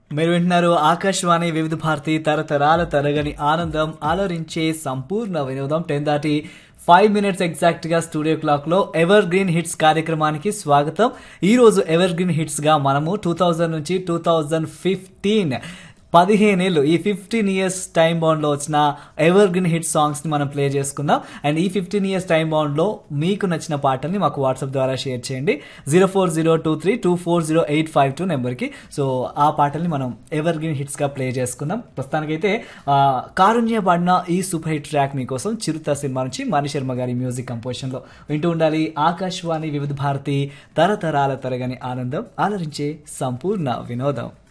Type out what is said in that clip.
మీరు వింటున్నారు ఆకాశవాణి వివిధ భారతి తరతరాల తరగని ఆనందం ఆలోరించే సంపూర్ణ వినోదం టెన్ దాటి ఫైవ్ మినిట్స్ ఎగ్జాక్ట్ గా స్టూడియో క్లాక్ లో ఎవర్ గ్రీన్ హిట్స్ కార్యక్రమానికి స్వాగతం ఈ రోజు ఎవర్ గ్రీన్ హిట్స్ గా మనము టూ థౌజండ్ నుంచి టూ థౌజండ్ ఫిఫ్టీన్ పదిహేనేళ్ళు ఈ ఫిఫ్టీన్ ఇయర్స్ టైం బౌండ్ లో వచ్చిన ఎవర్ గ్రీన్ హిట్ సాంగ్స్ ని మనం ప్లే చేసుకుందాం అండ్ ఈ ఫిఫ్టీన్ ఇయర్స్ టైం బౌండ్ లో మీకు నచ్చిన పాటల్ని మాకు వాట్సాప్ ద్వారా షేర్ చేయండి zero four zero two three two four zero eight five two నెంబర్కి సో ఆ పాటల్ని మనం ఎవర్ గ్రీన్ హిట్స్ గా ప్లే చేసుకుందాం ప్రస్తుతానికైతే ఆ, కారుణ్య పాడిన ఈ సూపర్ హిట్ ట్రాక్ మీకోసం చిరుత సినిమా నుంచి మణి శర్మ గారి మ్యూజిక్ కంపోజిషన్ లో వింటూ ఉండాలి ఆకాశవాణి వివిధ భారతి తరతరాల తరగని ఆనందం ఆలరించే సంపూర్ణ వినోదం